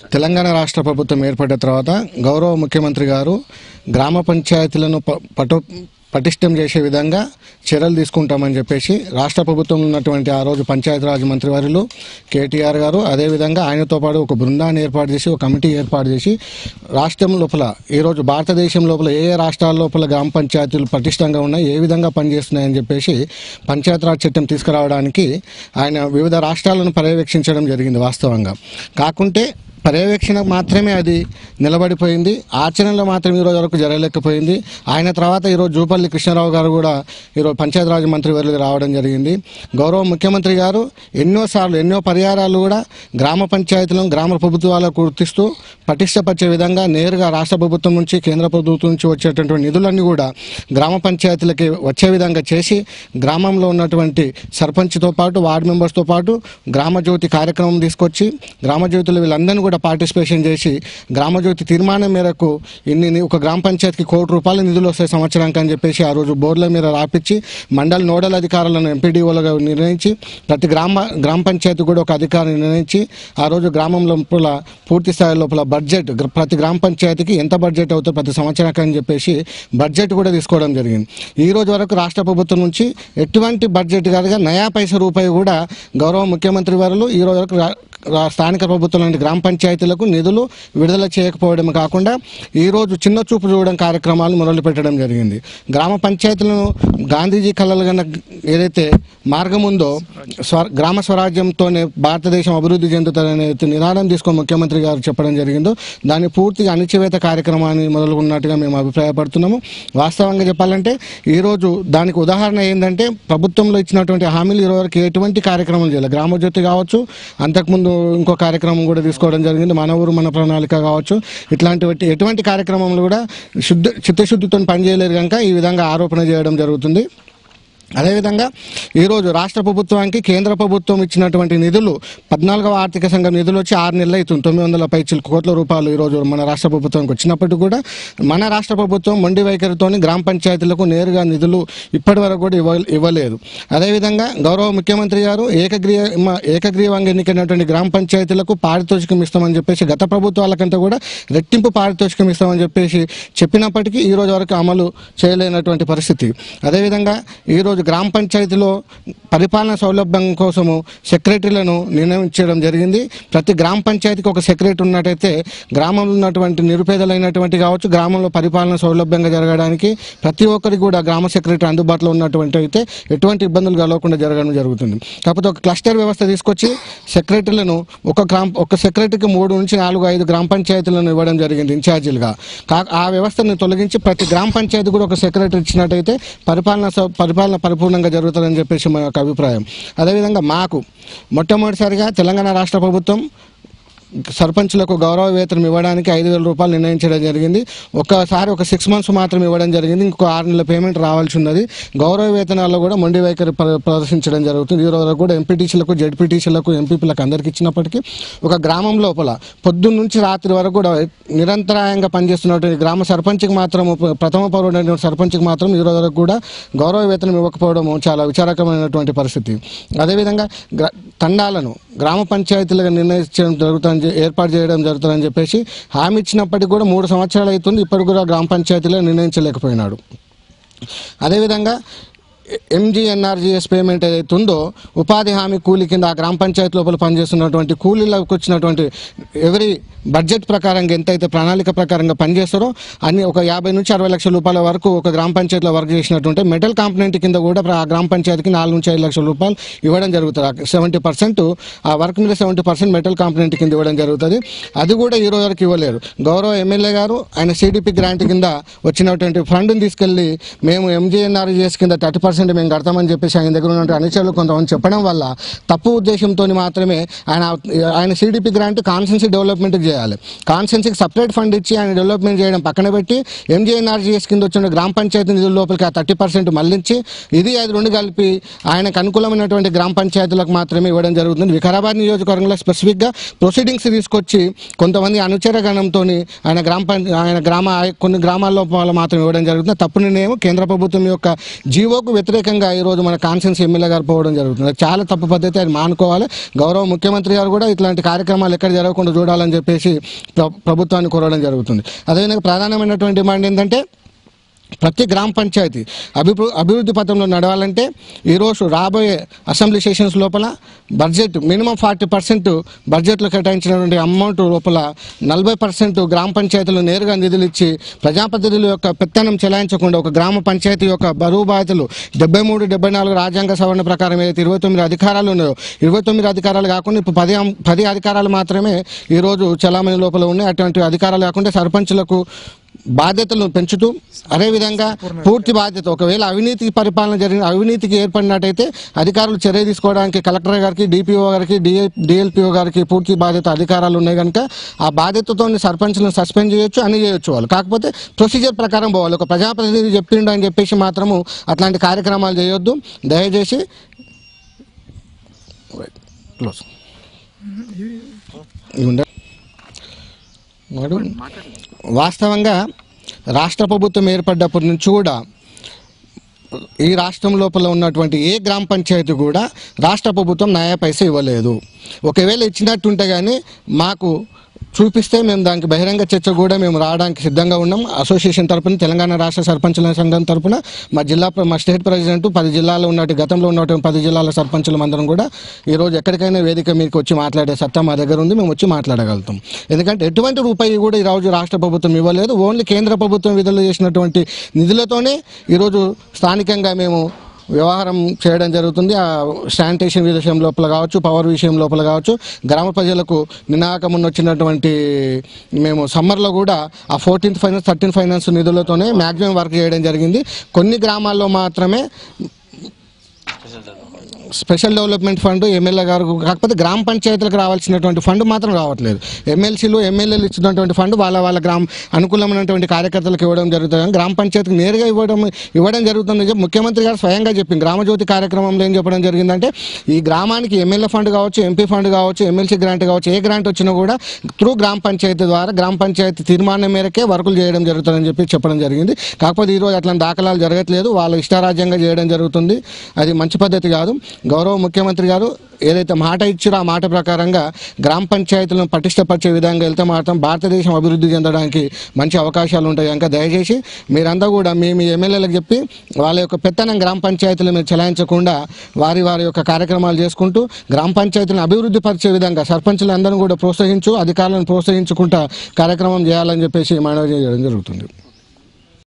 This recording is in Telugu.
తెలంగాణ రాష్ట్ర ప్రభుత్వం ఏర్పడిన తర్వాత గౌరవ ముఖ్యమంత్రి గారు గ్రామ పంచాయతీలను ప- పటు పటిష్టం చేసే విధంగా చర్యలు తీసుకుంటామని చెప్పేసి రాష్ట్ర ప్రభుత్వంలో ఉన్నటువంటి ఆ రోజు పంచాయతీరాజ్ మంత్రివర్యులు కేటీఆర్ గారు అదేవిధంగా ఆయనతో పాటు ఒక బృందాన్ని ఏర్పాటు చేసి ఒక కమిటీ ఏర్పాటు చేసి రాష్ట్రం లోపల ఈరోజు భారతదేశం లోపల ఏ ఏ రాష్ట్రాల లోపల గ్రామ పంచాయతీలు పటిష్టంగా ఉన్నాయి ఏ విధంగా పనిచేస్తున్నాయని చెప్పేసి పంచాయతీరాజ్ చట్టం తీసుకురావడానికి ఆయన వివిధ రాష్ట్రాలను పర్యవేక్షించడం జరిగింది వాస్తవంగా కాకుంటే పర్యవేక్షణ మాత్రమే అది నిలబడిపోయింది ఆచరణలో మాత్రం ఈరోజు వరకు జరగలేకపోయింది ఆయన తర్వాత ఈరోజు జూపల్లి కృష్ణారావు గారు కూడా ఈరోజు పంచాయతీరాజ్ మంత్రి వర్యులు రావడం జరిగింది గౌరవ ముఖ్యమంత్రి గారు ఎన్నోసార్లు ఎన్నో పరిహారాలు కూడా గ్రామ పంచాయతీలను గ్రామ ప్రభుత్వాలకు గుర్తిస్తూ పటిష్టపరిచే విధంగా నేరుగా రాష్ట్ర ప్రభుత్వం నుంచి కేంద్ర ప్రభుత్వం నుంచి వచ్చేటటువంటి నిధులన్నీ కూడా గ్రామ పంచాయతీలకి వచ్చే విధంగా చేసి గ్రామంలో ఉన్నటువంటి సర్పంచ్తో పాటు వార్డు మెంబర్స్తో పాటు గ్రామ జ్యోతి కార్యక్రమం తీసుకొచ్చి గ్రామ జ్యోతులు వీళ్ళందరినీ కూడా పార్టిసిపేషన్ చేసి గ్రామ జ్యోతి తీర్మానం మేరకు ఇన్ని ని- ఒక గ్రామ పంచాయతీకి కోటి రూపాయల నిధులు వస్తాయి సంవత్సరానికి అని చెప్పేసి ఆ రోజు బోర్డుల మీద రాపించి మండల నోడల్ అధికారులను ఎంపీడీఓలుగా నిర్ణయించి ప్రతి గ్రామ గ్రామ పంచాయతీ కూడా ఒక అధికారిని నిర్ణయించి ఆ రోజు గ్రామం లోపల పూర్తి స్థాయి లోపల బడ్జెట్ గ్ర- ప్రతి గ్రామ పంచాయతీకి ఎంత బడ్జెట్ అవుతుందో ప్రతి సంవత్సరానికి అని చెప్పేసి బడ్జెట్ కూడా తీసుకోవడం జరిగింది ఈ రోజు వరకు రాష్ట్ర ప్రభుత్వం నుంచి ఎటువంటి బడ్జెట్ కాదుగా నయా పైసా రూపాయి కూడా గౌరవ ముఖ్యమంత్రి వారు ఈ రోజు వరకు రా- రా- స్థానిక ప్రభుత్వం నుండి గ్రామ పంచాయతీలకు నిధులు విడుదల చేయకపోవడం కాకుండా ఈ రోజు చిన్న చూపు చూడడం కార్యక్రమాలు మొదలు పెట్టడం జరిగింది గ్రామ పంచాయతీలను గాంధీజీ కళలు కన్నా ఏదైతే మార్గం ఉందో స్వ గ్రామ స్వరాజ్యంతోనే భారతదేశం అభివృద్ధి చెందుతుందనే నినాదం తీసుకొని ముఖ్యమంత్రి గారు చెప్పడం జరిగిందో దాన్ని పూర్తిగా అణిచివేత కార్యక్రమాన్ని మొదలుకున్నట్టుగా మేము అభిప్రాయపడుతున్నాము వాస్తవంగా చెప్పాలంటే ఈరోజు దానికి ఉదాహరణ ఏంటంటే ప్రభుత్వంలో ఇచ్చినటువంటి హామీలు ఈరోజు వరకు ఎటువంటి కార్యక్రమం చేయలేదు గ్రామజ్యోతి కావచ్చు అంతకుముందు ఇంకో కార్యక్రమం కూడా తీసుకోవడం జరిగింది మన ఊరు మన ప్రణాళిక కావచ్చు ఇట్లాంటి ఎటువంటి కార్యక్రమంలో కూడా శుద్ధ చిత్తశుద్ధితో పనిచేయలేరు కనుక ఈ విధంగా ఆరోపణ చేయడం జరుగుతుంది అదేవిధంగా ఈరోజు రాష్ట్ర ప్రభుత్వానికి కేంద్ర ప్రభుత్వం ఇచ్చినటువంటి నిధులు పద్నాలుగవ ఆర్థిక సంఘం నిధులు వచ్చి ఆరు నెలలు అవుతుంది తొమ్మిది వందల పైచిల్ కోట్ల రూపాయలు ఈరోజు మన రాష్ట్ర ప్రభుత్వానికి వచ్చినప్పటికీ కూడా మన రాష్ట్ర ప్రభుత్వం మొండి వైఖరితోని గ్రామ పంచాయతీలకు నేరుగా నిధులు ఇప్పటి వరకు కూడా ఇవ్వ ఇవ్వలేదు అదేవిధంగా గౌరవ ముఖ్యమంత్రి గారు ఏకగ్రీవ ఏకగ్రీవంగా ఎన్నికైనటువంటి గ్రామ పంచాయతీలకు పారితోషికం ఇస్తామని చెప్పేసి గత ప్రభుత్వాల కంటే కూడా రెట్టింపు పారితోషికం ఇస్తామని చెప్పేసి చెప్పినప్పటికీ ఈ రోజు వరకు అమలు చేయలేనటువంటి పరిస్థితి అదేవిధంగా ఈరోజు గ్రామ పంచాయతీలో పరిపాలన సౌలభ్యం కోసము సెక్రటరీలను నియమించడం జరిగింది ప్రతి గ్రామ పంచాయతీకి ఒక సెక్రటరీ ఉన్నట్టయితే గ్రామంలో ఉన్నటువంటి నిరుపేదలైనటువంటి కావచ్చు గ్రామంలో పరిపాలన సౌలభ్యంగా జరగడానికి ప్రతి ఒక్కరికి కూడా గ్రామ సెక్రటరీ అందుబాటులో ఉన్నటువంటి అయితే ఎటువంటి ఇబ్బందులు కలగకుండా జరగడం జరుగుతుంది కాకపోతే ఒక క్లస్టర్ వ్యవస్థ తీసుకొచ్చి సెక్రటరీలను ఒక గ్రామ ఒక సెక్రటరీకి మూడు నుంచి నాలుగు ఐదు గ్రామ పంచాయతీలను ఇవ్వడం జరిగింది ఇన్ఛార్జీలుగా కా ఆ వ్యవస్థను తొలగించి ప్రతి గ్రామ పంచాయతీ కూడా ఒక సెక్రటరీ ఇచ్చినట్టయితే పరిపాలన సౌ- పరిపాలన పరిపూర్ణంగా జరుగుతుందని చెప్పేసి మా యొక్క అభిప్రాయం అదేవిధంగా మాకు మొట్టమొదటిసారిగా తెలంగాణ రాష్ట్ర ప్రభుత్వం సర్పంచ్లకు గౌరవ వేతనం ఇవ్వడానికి ఐదు వేల రూపాయలు నిర్ణయించడం జరిగింది ఒకసారి ఒక సిక్స్ మంత్స్ మాత్రం ఇవ్వడం జరిగింది ఇంకో ఆరు నెలల పేమెంట్ రావాల్సి ఉన్నది గౌరవ వేతనాల్లో కూడా మొండి వైఖరి ప్ర- ప్రదర్శించడం జరుగుతుంది ఈ రోజు వరకు కూడా ఎంపీటీసీలకు జెడ్పీటీసీలకు ఎంపీపీలకు అందరికి ఇచ్చినప్పటికీ ఒక గ్రామం లోపల పొద్దున్న నుంచి రాత్రి వరకు కూడా నిరంతరాయంగా పనిచేస్తున్నటువంటి గ్రామ సర్పంచ్కి మాత్రం ప్రథమ పౌరుడైన సర్పంచ్కి మాత్రం ఈ రోజు వరకు కూడా గౌరవ వేతనం ఇవ్వకపోవడం చాలా విచారకరమైనటువంటి పరిస్థితి అదేవిధంగా గ్ర- తండాలను గ్రామ పంచాయతీలుగా నిర్ణయించడం జరుగుతుందని చె- ఏర్పాటు చేయడం జరుగుతుందని చెప్పేసి హామీ ఇచ్చినప్పటికీ కూడా మూడు సంవత్సరాలు అవుతుంది ఇప్పటికి కూడా గ్రామ పంచాయతీలో నిర్ణయించలేకపోయినాడు అదేవిధంగా ఎంజీఎన్ఆర్జీఎస్ పేమెంట్ ఏదైతే ఉందో ఉపాధి హామీ కూలీ కింద ఆ గ్రామ పంచాయతీ లోపల పనిచేస్తున్నటువంటి కూలీలకు వచ్చినటువంటి ఎవరి బడ్జెట్ ప్రకారంగా ఎంతైతే ప్రణాళిక ప్రకారంగా పనిచేస్తారో అన్ని ఒక యాభై నుంచి అరవై లక్షల రూపాయల వరకు ఒక గ్రామ పంచాయతీలో వర్క్ చేసినట్టుంటే మెటల్ కాంపనెంట్ కింద కూడా ప్ర- ఆ గ్రామ పంచాయతీకి నాలుగు నుంచి ఐదు లక్షల రూపాయలు ఇవ్వడం జరుగుతుంది సెవెంటీ పర్సెంట్ ఆ వర్క్ మీద సెవెంటీ పర్సెంట్ మెటల్ కాంపనెంట్ కింద ఇవ్వడం జరుగుతుంది అది కూడా ఈ రోజు వరకు ఇవ్వలేరు గౌరవ ఎమ్మెల్యే గారు ఆయన సిడిపి గ్రాంట్ కింద వచ్చినటువంటి ఫండ్ని తీసుకెళ్లి మేము ఎంజీఎన్ఆర్జీఎస్ కింద థర్టీ పర్సెంట్ మేము కడతామని చెప్పేసి ఆయన దగ్గర ఉన్నటువంటి అనుచరులు కొంతమంది చెప్పడం వల్ల తప్పు ఉద్దేశంతో మాత్రమే ఆయన ఆయన సిడిపి గ్రాంట్ కాన్సెన్సీ డెవలప్మెంట్కి చేయాలి కాన్సెన్సీకి సపరేట్ ఫండ్ ఇచ్చి ఆయన డెవలప్మెంట్ చేయడం పక్కన పెట్టి ఎంజీఎన్ఆర్జీఎస్ కింద వచ్చిన గ్రామ పంచాయతీ నిధుల లోపలికి ఆ థర్టీ పర్సెంట్ మళ్లించి ఇది అది రెండు కలిపి ఆయనకు అనుకూలమైనటువంటి గ్రామ పంచాయతీలకు మాత్రమే ఇవ్వడం జరుగుతుంది వికారాబాద్ నియోజకవర్గంలో స్పెసిఫిక్గా ప్రొసీడింగ్స్ తీసుకొచ్చి కొంతమంది అనుచర గణంతో ఆయన గ్రామ పంచ ఆయన గ్రామ కొన్ని గ్రామాల్లో వాళ్ళు మాత్రం ఇవ్వడం జరుగుతుంది తప్పు నిర్ణయం కేంద్ర ప్రభుత్వం యొక్క జీవోకు వ్యతిరేకంగా ఈరోజు మన కాన్సెన్స్ ఎమ్మెల్యే గారు పోవడం జరుగుతుంది అది చాలా తప్పు పద్ధతి అది మానుకోవాలి గౌరవ ముఖ్యమంత్రి గారు కూడా ఇట్లాంటి కార్యక్రమాలు ఎక్కడ జరగకుండా చూడాలని చెప్పేసి ప్ర- ప్రభుత్వాన్ని కోరడం జరుగుతుంది అదేవిధంగా ప్రధానమైనటువంటి డిమాండ్ ఏంటంటే ప్రతి గ్రామ పంచాయతీ అభివృ అభివృద్ధి పథంలో నడవాలంటే ఈరోజు రాబోయే అసెంబ్లీ సెషన్స్ లోపల బడ్జెట్ మినిమం ఫార్టీ పర్సెంట్ బడ్జెట్లో కేటాయించినటువంటి అమౌంట్ లోపల నలభై పర్సెంట్ గ్రామ పంచాయతీలు నేరుగా నిధులు ఇచ్చి ప్రజాప్రతినిధుల యొక్క పెత్తనం చెలాయించకుండా ఒక గ్రామ పంచాయతీ యొక్క బరువు బాధ్యతలు డెబ్బై మూడు డెబ్బై నాలుగు రాజ్యాంగ సవరణ ప్రకారం ఏదైతే ఇరవై తొమ్మిది అధికారాలు ఉన్నాయో ఇరవై తొమ్మిది అధికారాలు కాకుండా ఇప్పుడు పది అం- పది అధికారాలు మాత్రమే ఈరోజు చలామణి లోపల ఉన్నాయి అటువంటి అధికారాలు కాకుండా సర్పంచులకు బాధ్యతలను పెంచుతూ అదేవిధంగా పూర్తి బాధ్యత ఒకవేళ అవినీతి పరిపాలన జరిగిన అవినీతికి ఏర్పడినట్టయితే అధికారులు చర్య తీసుకోవడానికి కలెక్టర్ గారికి డిపిఓ గారికి డిఏ డిఎల్పిఓ గారికి పూర్తి బాధ్యత అధికారాలు ఉన్నాయి కనుక ఆ బాధ్యతతో సర్పంచ్లను సస్పెండ్ చేయొచ్చు అని చేయొచ్చు వాళ్ళు కాకపోతే ప్రొసీజర్ ప్రకారం పోవాలి ఒక ప్రజాప్రతినిధి చెప్పిండు అని చెప్పేసి మాత్రము అట్లాంటి కార్యక్రమాలు చేయొద్దు దయచేసి క్లోజ్ ఇది ఉండే వాడు వాస్తవంగా రాష్ట్ర ప్రభుత్వం ఏర్పడ్డప్పటి నుంచి కూడా ఈ రాష్ట్రం లోపల ఉన్నటువంటి ఏ గ్రామ పంచాయతీ కూడా రాష్ట్ర ప్రభుత్వం న్యాయ పైసా ఇవ్వలేదు ఒకవేళ ఇచ్చినట్టుంటే కానీ మాకు చూపిస్తే మేము దానికి బహిరంగ చర్చ కూడా మేము రావడానికి సిద్ధంగా ఉన్నాం అసోసియేషన్ తరపున తెలంగాణ రాష్ట్ర సర్పంచుల సంఘం తరపున మా జిల్లా ప్ర- మా స్టేట్ ప్రెసిడెంట్ పది జిల్లాలో ఉన్నట్టు గతంలో ఉన్నటువంటి పది జిల్లాల సర్పంచుల అందరం కూడా ఈరోజు ఎక్కడికైనా వేదిక మీకు వచ్చి మాట్లాడే సత్తా మా దగ్గర ఉంది మేము వచ్చి మాట్లాడగలుగుతాం ఎందుకంటే ఎటువంటి రూపాయి కూడా ఈ రోజు రాష్ట్ర ప్రభుత్వం ఇవ్వలేదు ఓన్లీ కేంద్ర ప్రభుత్వం విడుదల చేసినటువంటి నిధులతోనే ఈరోజు స్థానికంగా మేము వ్యవహారం చేయడం జరుగుతుంది ఆ శానిటేషన్ విషయం లోపల కావచ్చు పవర్ విషయం లోపల కావచ్చు గ్రామ ప్రజలకు నినాక మొన్న వచ్చినటువంటి మేము సమ్మర్లో కూడా ఆ ఫోర్టీన్త్ ఫైనాన్స్ థర్టీన్త్ ఫైనాన్స్ నిధులతోనే మ్యాక్సిమం వర్క్ చేయడం జరిగింది కొన్ని గ్రామాల్లో మాత్రమే స్పెషల్ డెవలప్మెంట్ ఫండ్ ఎమ్మెల్యే గారు కాకపోతే గ్రామ పంచాయతీలకు రావాల్సినటువంటి ఫండ్ మాత్రం రావట్లేదు ఎమ్మెల్సీలు ఎమ్మెల్యేలు ఇచ్చినటువంటి ఫండ్ వాళ్ళ వాళ్ళ గ్రామ అనుకూలమైనటువంటి కార్యకర్తలకు ఇవ్వడం జరుగుతుంది కానీ గ్రామ పంచాయతీకి నేరుగా ఇవ్వడం ఇవ్వడం జరుగుతుంది చెప్పి ముఖ్యమంత్రి గారు స్వయంగా చెప్పింది గ్రామజ్యోతి కార్యక్రమంలో ఏం చెప్పడం జరిగిందంటే ఈ గ్రామానికి ఎమ్మెల్యే ఫండ్ కావచ్చు ఎంపీ ఫండ్ కావచ్చు ఎమ్మెల్సీ గ్రాంట్ కావచ్చు ఏ గ్రాంట్ వచ్చినా కూడా త్రూ గ్రామ పంచాయతీ ద్వారా గ్రామ పంచాయతీ తీర్మానం మేరకే వర్కులు చేయడం జరుగుతుందని చెప్పి చెప్పడం జరిగింది కాకపోతే ఈరోజు అట్లాంటి దాఖలాలు జరగట్లేదు వాళ్ళు ఇష్టారాజ్యంగా చేయడం జరుగుతుంది అది మంచి పద్ధతి కాదు గౌరవ ముఖ్యమంత్రి గారు ఏదైతే మాట ఇచ్చారో ఆ మాట ప్రకారంగా గ్రామ పంచాయతీలను పటిష్టపరిచే విధంగా వెళ్తే మాత్రం భారతదేశం అభివృద్ధి చెందడానికి మంచి అవకాశాలు ఉంటాయి కనుక దయచేసి మీరంతా కూడా మీ మీ ఎమ్మెల్యేలకు చెప్పి వాళ్ళ యొక్క పెత్తనం గ్రామ పంచాయతీల మీద చెలాయించకుండా వారి వారి యొక్క కార్యక్రమాలు చేసుకుంటూ గ్రామ పంచాయతీలను అభివృద్ధి పరిచే విధంగా సర్పంచులందరూ కూడా ప్రోత్సహించు అధికారులను ప్రోత్సహించుకుంటా కార్యక్రమం చేయాలని చెప్పేసి మనవి చేయడం జరుగుతుంది